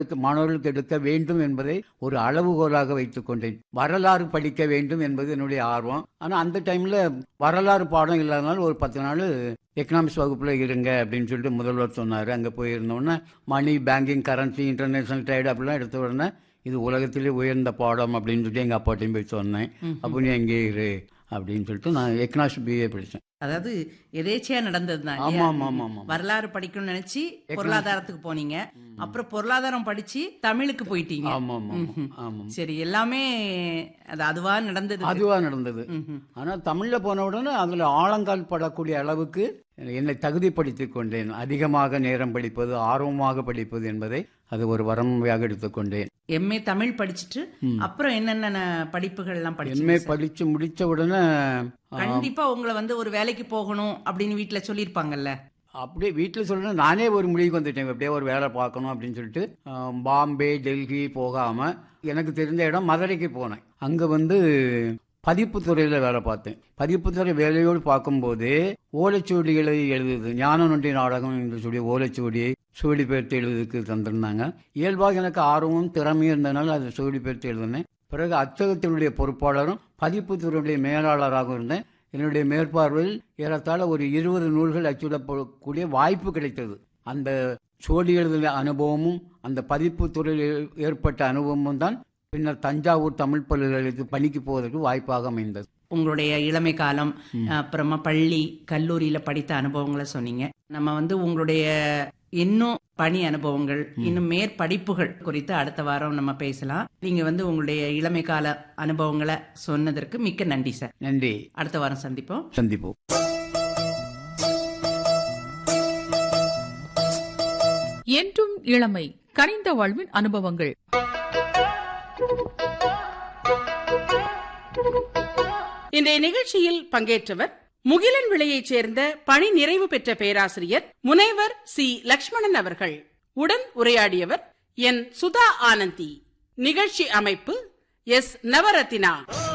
மாணவர்களுக்கு எடுக்க வேண்டும் என்பதை ஒரு அளவுகோலாக வைத்துக் கொண்டேன் வரலாறு படிக்க வேண்டும் என்பது என்னுடைய ஆர்வம் ஆனா அந்த டைம்ல வரலாறு பாடம் இல்லாதனால ஒரு பத்து நாள் எக்கனாமிக்ஸ் வகுப்புல இருங்க அப்படின்னு சொல்லிட்டு முதல்வர் சொன்னாரு அங்க போயிருந்தோன்னே money banking currency international trade அப்படிலாம் எடுத்த உடனே இது உலகத்திலே உயர்ந்த பாடம் அப்படின்னு சொல்லிட்டு எங்க அப்பாட்டையும் போய் சொன்னேன் அப்போ நீ எங்கே இரு அப்படின்னு சொல்லிட்டு நான் எக்கனாமிக்ஸ் பிஏ படித்தேன் அதாவது எதேச்சியா நடந்தது தான் ஆமா ஆமா ஆமா ஆமா வரலாறு படிக்கணும்னு நினைச்சு பொருளாதாரத்துக்கு போனீங்க அப்புறம் பொருளாதாரம் படிச்சு தமிழுக்கு போயிட்டீங்க ஆமா ஆமா ஆமா ஆமா சரி எல்லாமே அது அதுவா நடந்தது அதுவா நடந்தது ம்ஹும். ஆனா தமிழ்ல போன உடனே அதுல ஆழங்கால் படக்கூடிய அளவுக்கு என்னை தகுதிப்படுத்திக் கொண்டேன் அதிகமாக நேரம் படிப்பது ஆர்வமாக படிப்பது என்பதை அது ஒரு வரமையாக எடுத்துக்கொண்டேன் எம்ஏ தமிழ் படிச்சுட்டு அப்புறம் என்னென்ன படிப்புகள் எல்லாம் எம்ஏ படிச்சீங்க சார்? படிச்சு முடிச்ச உடனே ஆ, கண்டிப்பா உங்களை வந்து ஒரு வேலைக்கு போகணும் அப்படின்னு வீட்டுல சொல்லியிருப்பாங்கல்ல அப்படியே வீட்டில் சொல்ல நானே ஒரு முடிவுக்கு வந்துட்டேன் அப்படியே ஒரு வேலை பார்க்கணும் அப்படின்னு சொல்லிட்டு ஆ, பாம்பே டெல்லி போகாம எனக்கு தெரிஞ்ச இடம் மதுரைக்கு போனேன் அங்க வந்து பதிப்புத்துறையில வேலை பார்த்தேன் பதிப்புத்துறை வேலையோடு பார்க்கும்போது ஓலைச்சுவடிகளை எழுதுது ஞான நொண்டி நாடகம் என்று சொல்லி ஓலைச்சுவடியை சுவடி பெயர்த்து எழுதுறதுக்கு தந்திருந்தாங்க இயல்பாக எனக்கு ஆர்வமும் திறமையும் இருந்ததுனால அதை சுவடி பெயர்த்து எழுதினேன் பிறகு அச்சகத்தினுடைய பொறுப்பாளரும் பதிப்புத்துறையுடைய மேலாளராகவும் இருந்தேன் என்னுடைய மேற்பார்வையில் ஏறத்தாழ ஒரு இருபது நூல்கள் அச்சிடப்படக்கூடிய வாய்ப்பு கிடைத்தது அந்த சுவடி எழுதிய அனுபவமும் அந்த பதிப்பு துறையில் ஏற்பட்ட அனுபவமும் தான் பின்னர் தஞ்சாவூர் தமிழ் பல்கலைக்கழகத்துக்கு பணிக்கு போவதற்கு வாய்ப்பாக அமைந்தது உங்களுடைய இளமை காலம் அப்புறமா பள்ளி கல்லூரியில படித்த அனுபவங்களை சொன்னீங்க நம்ம வந்து உங்களுடைய இன்னும் பணி அனுபவங்கள் இன்னும் மேற்படிப்புகள் குறித்து அடுத்த வாரம் நம்ம பேசலாம் நீங்க வந்து உங்களுடைய இளமை கால அனுபவங்களை சொன்னதற்கு மிக்க நன்றி சார் நன்றி அடுத்த வாரம் சந்திப்போம் சந்திப்போம் என்றும் இளமை கனிந்த வாழ்வின் அனுபவங்கள் இன்றைய நிகழ்ச்சியில் பங்கேற்றவர் முகிலன் விளையைச் சேர்ந்த பணி நிறைவு பெற்ற பேராசிரியர் முனைவர் சி லக்ஷ்மணன் அவர்கள் உடன் உரையாடியவர் என் சுதா ஆனந்தி நிகழ்ச்சி அமைப்பு எஸ் நவரத்தினா